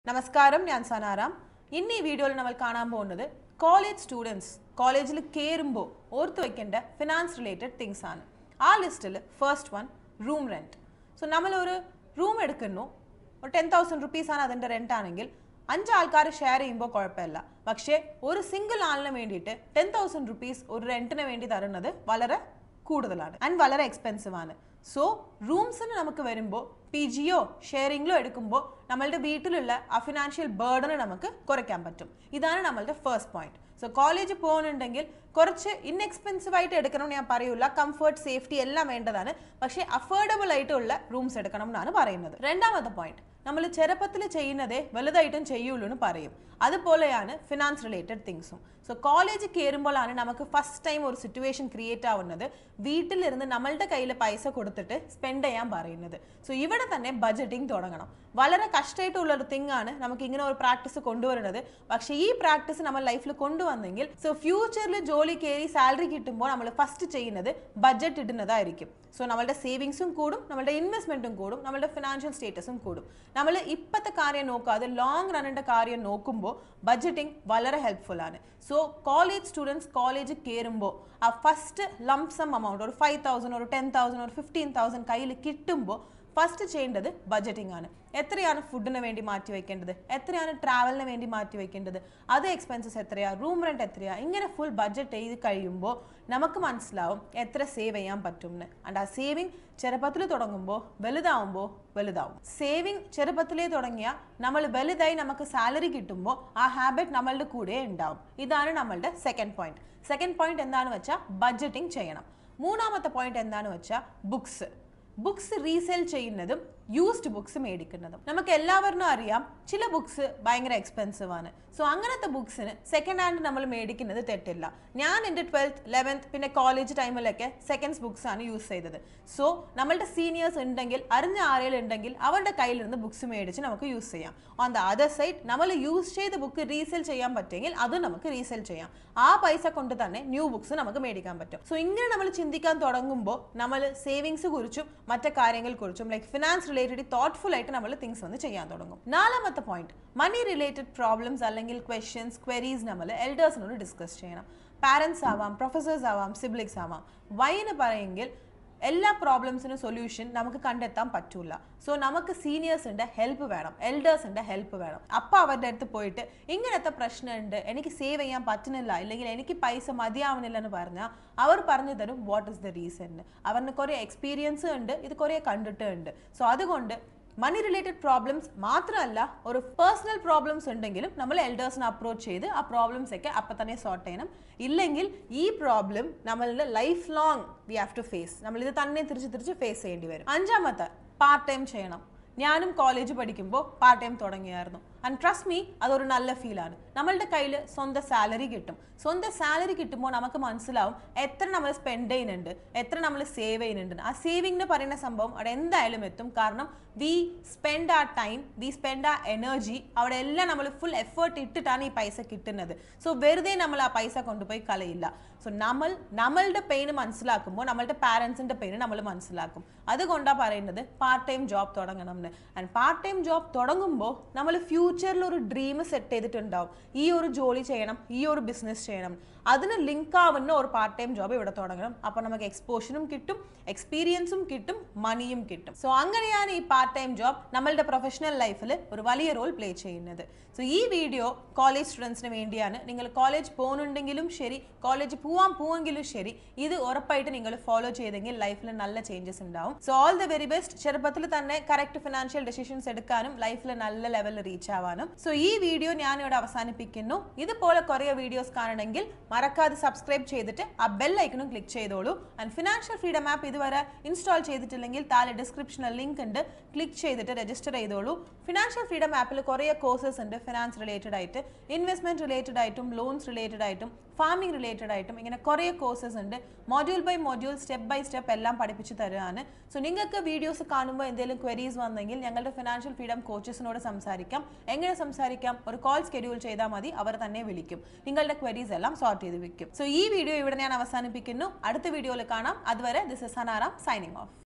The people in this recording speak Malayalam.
നമസ്കാരം ഞാൻ സനാറാം ഇന്ന് ഈ വീഡിയോയിൽ നമ്മൾ കാണാൻ പോകുന്നത് കോളേജ് സ്റ്റുഡൻസ് കോളേജിൽ കയറുമ്പോൾ ഓർത്ത് വെക്കേണ്ട ഫിനാൻസ് റിലേറ്റഡ് തിങ്സ് ആണ് ആ ലിസ്റ്റിൽ first one room rent so നമ്മൾ ഒരു റൂം എടുക്കുന്നു ഒരു ടെൻ തൗസൻഡ് റുപ്പീസ് ആണ് അതിൻ്റെ റെൻ്റ് ആണെങ്കിൽ അഞ്ച് ആൾക്കാർ ഷെയർ ചെയ്യുമ്പോൾ കുഴപ്പമില്ല പക്ഷേ ഒരു സിംഗിൾ ആളിന് വേണ്ടിയിട്ട് ടെൻ തൗസൻഡ് റുപ്പീസ് ഒരു റെൻറ്റിന് വേണ്ടി തരുന്നത് വളരെ കൂടുതലാണ് ആൻഡ് വളരെ എക്സ്പെൻസീവ് ആണ് സോ റൂംസിന് നമുക്ക് വരുമ്പോൾ പി ജിയോ ഷെയറിംഗിലോ എടുക്കുമ്പോൾ നമ്മളുടെ വീട്ടിലുള്ള ആ ഫിനാൻഷ്യൽ ബേർഡന് നമുക്ക് കുറയ്ക്കാൻ പറ്റും ഇതാണ് നമ്മളുടെ ഫസ്റ്റ് പോയിന്റ് സോ കോളേജ് പോകുന്നുണ്ടെങ്കിൽ കുറച്ച് ഇൻഎക്സ്പെൻസീവ് ആയിട്ട് എടുക്കണം എന്ന് ഞാൻ പറയൂല കംഫർട്ട് സേഫ്റ്റി എല്ലാം വേണ്ടതാണ് പക്ഷേ അഫോർഡബിൾ ആയിട്ടുള്ള റൂംസ് എടുക്കണം എന്നാണ് പറയുന്നത് രണ്ടാമത്തെ പോയിന്റ് നമ്മൾ ചെറുപ്പത്തിൽ ചെയ്യുന്നതേ വലുതായിട്ടും ചെയ്യുള്ളൂ എന്ന് പറയും അതുപോലെയാണ് ഫിനാൻസ് റിലേറ്റഡ് തിങ്സും സോ കോളേജ് കയറുമ്പോഴാണ് നമുക്ക് ഫസ്റ്റ് ടൈം ഒരു സിറ്റുവേഷൻ ക്രിയേറ്റ് ആവുന്നത് വീട്ടിലിരുന്ന് നമ്മളുടെ കയ്യിൽ പൈസ കൊടുത്തിട്ട് സ്പെൻഡ് ചെയ്യാൻ പറയുന്നത് സോ ഇവിടെ തന്നെ ബഡ്ജറ്റിംഗ് തുടങ്ങണം വളരെ കഷ്ടമായിട്ടുള്ള ഒരു തിങ് ആണ് നമുക്ക് ഇങ്ങനെ ഒരു പ്രാക്ടീസ് കൊണ്ടുവരുന്നത് പക്ഷേ ഈ പ്രാക്ടീസ് നമ്മൾ ലൈഫിൽ കൊണ്ടുവന്നെങ്കിൽ സോ ഫ്യൂച്ചറിൽ ജോലി കയറി സാലറി കിട്ടുമ്പോൾ നമ്മൾ ഫസ്റ്റ് ചെയ്യുന്നത് ബഡ്ജറ്റ് ഇടുന്നതായിരിക്കും സോ നമ്മളുടെ സേവിങ്സും കൂടും നമ്മളുടെ ഇൻവെസ്റ്റ്മെന്റും കൂടും നമ്മളുടെ ഫിനാൻഷ്യൽ സ്റ്റേറ്റസും കൂടും നമ്മൾ ഇപ്പോഴത്തെ കാര്യം നോക്കാതെ ലോങ് റണ്ണിന്റെ കാര്യം നോക്കുമ്പോൾ ബഡ്ജറ്റിംഗ് വളരെ ഹെൽപ്ഫുൾ ആണ് സോ കോളേജ് സ്റ്റുഡൻസ് കോളേജ് കയറുമ്പോൾ ആ ഫസ്റ്റ് ലംസം എമൗണ്ട് ഒരു ഫൈവ് തൗസൻഡ് ഒരു ടെൻ തൗസൻഡ് ഒരു ഫിഫ്റ്റീൻ തൗസൻഡ് കയ്യിൽ കിട്ടുമ്പോൾ ഫസ്റ്റ് ചെയ്യേണ്ടത് ബഡ്ജറ്റിംഗ് ആണ് എത്രയാണ് ഫുഡിന് വേണ്ടി മാറ്റി വെക്കേണ്ടത് എത്രയാണ് ട്രാവലിന് വേണ്ടി മാറ്റി വെക്കേണ്ടത് അത് എക്സ്പെൻസസ് എത്രയാ റൂം റെന്റ് എത്രയാ ഇങ്ങനെ ഫുൾ ബഡ്ജറ്റ് ചെയ്ത് കഴിയുമ്പോൾ നമുക്ക് മനസ്സിലാവും എത്ര സേവ് ചെയ്യാൻ പറ്റും എന്ന് ആൻഡ് ആ സേവിങ് ചെറുപ്പത്തിൽ തുടങ്ങുമ്പോൾ വലുതാവുമ്പോൾ വലുതാവും സേവിങ് ചെറുപ്പത്തിലേ തുടങ്ങിയാൽ നമ്മൾ വലുതായി നമുക്ക് സാലറി കിട്ടുമ്പോൾ ആ ഹാബിറ്റ് നമ്മളുടെ കൂടെ ഉണ്ടാവും ഇതാണ് നമ്മളുടെ സെക്കൻഡ് പോയിന്റ് സെക്കൻഡ് പോയിന്റ് എന്താണെന്ന് വെച്ചാൽ ബഡ്ജറ്റിംഗ് ചെയ്യണം മൂന്നാമത്തെ പോയിന്റ് എന്താണെന്ന് വെച്ചാൽ ബുക്സ് ബുക്സ് റീസെൽ ചെയ്യുന്നതും യൂസ്ഡ് ബുക്സ് മേടിക്കുന്നതും നമുക്ക് എല്ലാവരും അറിയാം ചില ബുക്സ് ഭയങ്കര എക്സ്പെൻസീവ് ആണ് സോ അങ്ങനത്തെ ബുക്സിന് സെക്കൻഡ് ഹാൻഡ് നമ്മൾ മേടിക്കുന്നത് തെറ്റില്ല ഞാൻ എൻ്റെ ട്വൽത്ത് ലെവൻത്ത് പിന്നെ കോളേജ് ടൈമിലൊക്കെ സെക്കൻഡ്സ് ബുക്സ് ആണ് യൂസ് ചെയ്തത് സോ നമ്മളുടെ സീനിയേഴ്സ് ഉണ്ടെങ്കിൽ അറിഞ്ഞ ആരെങ്കിലും ഉണ്ടെങ്കിൽ അവരുടെ കയ്യിൽ നിന്ന് ബുക്സ് മേടിച്ച് നമുക്ക് യൂസ് ചെയ്യാം ഓൺ ദ അതർ സൈഡ് നമ്മൾ യൂസ് ചെയ്ത ബുക്ക് റീസെൽ ചെയ്യാൻ പറ്റുമെങ്കിൽ അത് നമുക്ക് റീസെൽ ചെയ്യാം ആ പൈസ കൊണ്ട് തന്നെ ന്യൂ ബുക്സ് നമുക്ക് മേടിക്കാൻ പറ്റും സോ ഇങ്ങനെ നമ്മൾ ചിന്തിക്കാൻ തുടങ്ങുമ്പോൾ നമ്മൾ സേവിങ്സ് കുറിച്ചും മറ്റു കാര്യങ്ങളെ കുറിച്ചും ലൈക്ക് ഫിനാൻസ് റിലേറ്റഡ് തോട്ട്ഫുൾ ആയിട്ട് നമ്മൾ തിങ്സ് ഒന്ന് ചെയ്യാൻ തുടങ്ങും നാലാമത്തെ പോയിന്റ് മണി റിലേറ്റഡ് പ്രോബ്ലംസ് അല്ലെങ്കിൽ ക്വസ്റ്റ്യൻസ് ക്വരീസ് നമ്മൾ എൽഡേഴ്സിനോട് ഡിസ്കസ് ചെയ്യണം പാരൻസ് ആവാം പ്രൊഫസേഴ്സ് ആവാം സിബ്ലിക്സ് ആവാം വൈന്ന് പറയെങ്കിൽ എല്ലാ പ്രോബ്ലംസിനും സൊല്യൂഷൻ നമുക്ക് കണ്ടെത്താൻ പറ്റൂല സോ നമുക്ക് സീനിയേഴ്സിന്റെ ഹെൽപ്പ് വേണം എൽഡേഴ്സിന്റെ ഹെൽപ്പ് വേണം അപ്പോൾ അവരുടെ അടുത്ത് പോയിട്ട് ഇങ്ങനത്തെ പ്രശ്നമുണ്ട് എനിക്ക് സേവ് ചെയ്യാൻ പറ്റുന്നില്ല ഇല്ലെങ്കിൽ എനിക്ക് പൈസ മതിയാവുന്നില്ല എന്ന് പറഞ്ഞാൽ അവർ പറഞ്ഞു തരും വാട്ട് ഇസ് ദ റീസൺ അവരിന് കുറേ എക്സ്പീരിയൻസ് ഉണ്ട് ഇത് കുറേ കണ്ടിട്ടുണ്ട് സോ അതുകൊണ്ട് മണി റിലേറ്റഡ് പ്രോബ്ലംസ് മാത്രമല്ല ഒരു പേഴ്സണൽ പ്രോബ്ലംസ് ഉണ്ടെങ്കിലും നമ്മൾ എൽഡേഴ്സിനെ അപ്രോച്ച് ചെയ്ത് ആ പ്രോബ്ലംസ് ഒക്കെ അപ്പം തന്നെ സോർട്ട് ചെയ്യണം ഇല്ലെങ്കിൽ ഈ പ്രോബ്ലം നമ്മളുടെ life long we have to face നമ്മൾ ഇത് തന്നെ തിരിച്ച് തിരിച്ച് ഫേസ് ചെയ്യേണ്ടി വരും അഞ്ചാമത്തെ പാർട്ട് ടൈം ചെയ്യണം ഞാനും കോളേജ് പഠിക്കുമ്പോൾ പാർട്ട് ടൈം തുടങ്ങിയായിരുന്നു ആൻഡ് ട്രസ്റ്റ് മീ അതൊരു നല്ല ഫീലാണ് നമ്മളുടെ കയ്യിൽ സ്വന്തം സാലറി കിട്ടും സ്വന്തം സാലറി കിട്ടുമ്പോൾ നമുക്ക് മനസ്സിലാവും എത്ര നമ്മൾ സ്പെൻഡ് ചെയ്യുന്നുണ്ട് എത്ര നമ്മൾ സേവ് ചെയ്യുന്നുണ്ട് ആ സേവിംഗ് എന്ന് പറയുന്ന സംഭവം അവിടെ എന്തായാലും എത്തും കാരണം വി സ്പെൻഡ് ആ ടൈം വി സ്പെൻഡ് ആ എനർജി അവിടെ എല്ലാം നമ്മൾ ഫുൾ എഫേർട്ട് ഇട്ടിട്ടാണ് ഈ പൈസ കിട്ടുന്നത് സോ വെറുതെ നമ്മൾ ആ പൈസ കൊണ്ടുപോയി കളയില്ല സോ നമ്മൾ നമ്മളുടെ പെയിന് മനസ്സിലാക്കുമ്പോൾ നമ്മളുടെ പാരൻസിന്റെ പെയിന് നമ്മൾ മനസ്സിലാക്കും അതുകൊണ്ടാണ് പറയുന്നത് പാർട്ട് ടൈം ജോബ് തുടങ്ങണം എന്ന് ആൻഡ് പാർട്ട് ടൈം ജോബ് തുടങ്ങുമ്പോൾ നമ്മൾ ഫ്യൂച്ചറിൽ ഒരു ഡ്രീം സെറ്റ് ചെയ്തിട്ടുണ്ടാവും ഈ ഒരു ജോലി ചെയ്യണം ഈ ഒരു ബിസിനസ് ചെയ്യണം അതിന് ലിങ്ക് ആവുന്ന ഒരു പാർട്ട് ടൈം ജോബ് ഇവിടെ തുടങ്ങണം അപ്പോൾ നമുക്ക് എക്സ്പോഷനും കിട്ടും എക്സ്പീരിയൻസും കിട്ടും മണിയും കിട്ടും സോ അങ്ങനെയാണ് ഈ പാർട്ട് ടൈം ജോബ് നമ്മളുടെ പ്രൊഫഷണൽ ലൈഫിൽ ഒരു വലിയ റോൾ പ്ലേ ചെയ്യുന്നത് സോ ഈ വീഡിയോ കോളേജ് സ്റ്റുഡൻസിന് വേണ്ടിയാണ് നിങ്ങൾ കോളേജ് പോകുന്നുണ്ടെങ്കിലും ശരി കോളേജ് പോവാൻ പോവെങ്കിലും ശരി ഇത് ഉറപ്പായിട്ട് നിങ്ങൾ ഫോളോ ചെയ്തെങ്കിൽ ലൈഫിൽ നല്ല ചേഞ്ചസ് ഉണ്ടാവും so all the very best ചെറുപ്പത്തിൽ തന്നെ കറക്റ്റ് ഫിനാൻഷ്യൽ ഡെസിഷൻസ് എടുക്കാനും ലൈഫിൽ നല്ല ലെവലിൽ റീച്ച് ആവാനും സോ ഈ വീഡിയോ ഞാൻ ഇവിടെ അവസാനിപ്പിക്കുന്നു ഇതുപോലെ കുറേ വീഡിയോസ് കാണണമെങ്കിൽ മറക്കാതെ സബ്സ്ക്രൈബ് ചെയ്തിട്ട് ആ ബെൽ ഐക്കണും ക്ലിക്ക് ചെയ്തോളൂ ആൻഡ് ഫിനാൻഷ്യൽ ഫ്രീഡം ആപ്പ് ഇതുവരെ ഇൻസ്റ്റാൾ ചെയ്തിട്ടില്ലെങ്കിൽ താഴെ ഡിസ്ക്രിപ്ഷനിൽ ലിങ്ക് ഉണ്ട് ക്ലിക്ക് ചെയ്തിട്ട് രജിസ്റ്റർ ചെയ്തോളൂ ഫിനാൻഷ്യൽ ഫ്രീഡം ആപ്പിൽ കുറേ കോഴ്സസ് ഉണ്ട് ഫിനാൻസ് റിലേറ്റഡ് ആയിട്ട് ഇൻവെസ്റ്റ്മെന്റ് റിലേറ്റഡ് ആയിട്ടും ലോൺസ് റിലേറ്റഡ് ആയിട്ടും ഫാമിംഗ് റിലേറ്റഡ് ആയിട്ടും ഇങ്ങനെ കുറേ കോഴ്സസ് ഉണ്ട് module by module step by step എല്ലാം പഠിപ്പിച്ചു തരുകയാണ് സോ നിങ്ങൾക്ക് വീഡിയോസ് കാണുമ്പോൾ എന്തെങ്കിലും ക്വരീസ് വന്നെങ്കിൽ ഞങ്ങളുടെ ഫിനാൻഷ്യൽ ഫ്രീഡം കോച്ചസിനോട് സംസാരിക്കാം എങ്ങനെ സംസാരിക്കാം ഒരു കോൾ സ്കെഡ്യൂൾ ചെയ്താൽ മതി അവർ തന്നെ വിളിക്കും നിങ്ങളുടെ ക്വരീസ് എല്ലാം സോർട്ട് ചെയ്ത് വെക്കും സോ ഈ വീഡിയോ ഇവിടെ ഞാൻ അവസാനിപ്പിക്കുന്നു അടുത്ത വീഡിയോയിൽ കാണാം അതുവരെ this is Hanaram signing of